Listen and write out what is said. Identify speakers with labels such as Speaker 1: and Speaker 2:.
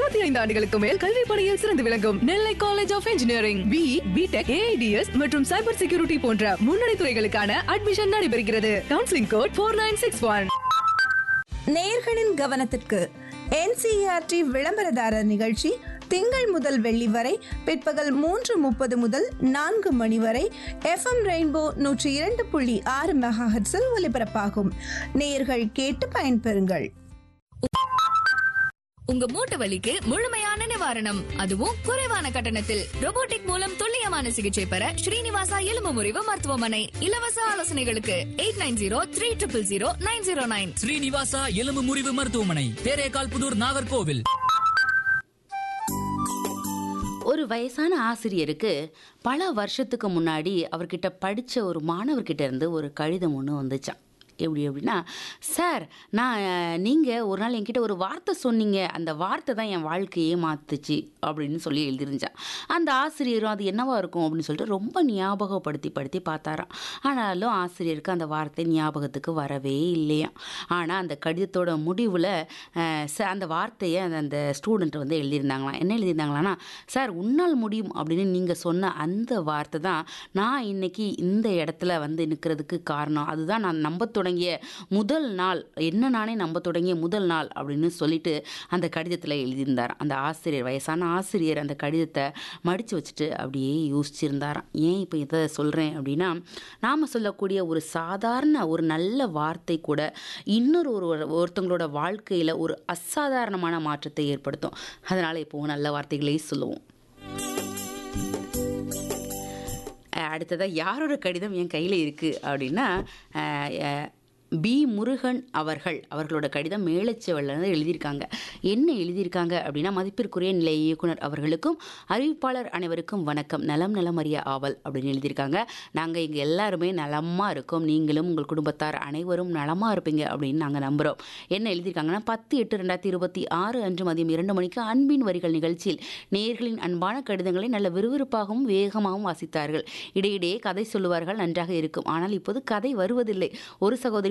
Speaker 1: இருபத்தி ஐந்து ஆண்டுகளுக்கு மேல் கல்வி பணியில் சிறந்து விளங்கும் Nellai college of engineering B BTech AIDS மற்றும் சைபர் செக்யூரிட்டி போன்ற முன்னணி துறைகளுக்கான அட்மிஷன் நடைபெறுகிறது counselling code four nine six one
Speaker 2: நேர்களின் கவனத்திற்கு என்சிஆர்டி விளம்பரதாரர் நிகழ்ச்சி திங்கள் முதல் வெள்ளி வரை பிற்பகல் மூன்று முப்பது முதல் நான்கு மணி வரை எஃப்எம் ரெயின்போ நூற்றி இரண்டு புள்ளி ஆறு மெகாஹெட்ஸில் ஒலிபரப்பாகும் நேயர்கள் கேட்டு பயன்பெறுங்கள்
Speaker 3: உங்க மூட்டு வலிக்கு முழுமையான நிவாரணம் அதுவும் குறைவான கட்டணத்தில் robotic மூலம் துல்லியமான சிகிச்சை பெற ஸ்ரீனிவாசா எலும்பு முறிவு மருத்துவமனை இலவச ஆலோசனைகளுக்கு eight nine zero three triple zero nine zero nine
Speaker 4: Srinivasa எலும்பு முறிவு மருத்துவமனை தேரேகால் புதூர் நாகர்கோவில்
Speaker 5: ஒரு வயசான ஆசிரியருக்கு பல வருஷத்துக்கு முன்னாடி அவர்கிட்ட படித்த ஒரு மாணவர்கிட்ட இருந்து ஒரு கடிதம் ஒன்று வந்துச்சான் எப்படி அப்படின்னா சார் நான் நீங்கள் ஒரு நாள் என்கிட்ட ஒரு வார்த்தை சொன்னீங்க அந்த வார்த்தை தான் என் வாழ்க்கையே மாற்றுச்சு அப்படின்னு சொல்லி எழுதிருந்தான் அந்த ஆசிரியரும் அது என்னவா இருக்கும் அப்படின்னு சொல்லிட்டு ரொம்ப ஞாபகப்படுத்தி படுத்தி பார்த்தாராம் ஆனாலும் ஆசிரியருக்கு அந்த வார்த்தை ஞாபகத்துக்கு வரவே இல்லையாம் ஆனால் அந்த கடிதத்தோட முடிவில் அந்த வார்த்தையை அந்த- அந்த ஸ்டூடெண்ட் வந்து எழுதியிருந்தாங்களாம் என்ன எழுதியிருந்தாங்களான்னா சார் உன்னால் முடியும் அப்படின்னு நீங்கள் சொன்ன அந்த வார்த்தை தான் நான் இன்னைக்கு இந்த இடத்துல வந்து நிற்கிறதுக்கு காரணம் அதுதான் நான் நம்ப தொடங்கிய முதல் நாள் என்ன நானே நம்ப தொடங்கிய முதல் நாள் அப்படின்னு சொல்லிட்டு அந்த கடிதத்தில் எழுதியிருந்தாராம் அந்த ஆசிரியர் வயசான ஆசிரியர் அந்த கடிதத்தை மடித்து வச்சுட்டு அப்படியே யோசிச்சிருந்தாராம் ஏன் இப்போ இதை சொல்கிறேன் அப்படின்னா நாம் சொல்லக்கூடிய ஒரு சாதாரண ஒரு நல்ல வார்த்தை கூட இன்னொரு ஒரு ஒருத்தவங்களோட வாழ்க்கையில் ஒரு அசாதாரணமான மாற்றத்தை ஏற்படுத்தும் அதனால் இப்போ நல்ல வார்த்தைகளே சொல்லுவோம் அஹ் அடுத்ததாக யாரோட கடிதம் என் கையில் இருக்குது அப்படின்னா அஹ், அஹ், பி முருகன் அவர்கள் அவர்களோட கடிதம் மேலச்செவல்லேருந்து எழுதியிருக்காங்க என்ன எழுதியிருக்காங்க அப்படின்னா மதிப்பிற்குரிய நிலைய இயக்குனர் அவர்களுக்கும் அறிவிப்பாளர் அனைவருக்கும் வணக்கம் நலம் நலமறிய ஆவல் அப்படின்னு எழுதியிருக்காங்க நாங்கள் இங்கே எல்லாருமே நலமாக இருக்கோம் நீங்களும் உங்கள் குடும்பத்தார் அனைவரும் நலமாக இருப்பீங்க அப்படின்னு நாங்கள் நம்புகிறோம் என்ன எழுதியிருக்காங்கன்னா பத்து எட்டு ரெண்டாயிரத்தி இருபத்தி ஆறு அன்று மதியம் இரண்டு மணிக்கு அன்பின் வரிகள் நிகழ்ச்சியில் நேயர்களின் அன்பான கடிதங்களை நல்ல விறுவிறுப்பாகவும் வேகமாகவும் வாசித்தார்கள் இடையிடையே கதை சொல்லுவார்கள் நன்றாக இருக்கும் ஆனால் இப்போது கதை வருவதில்லை ஒரு சகோதரி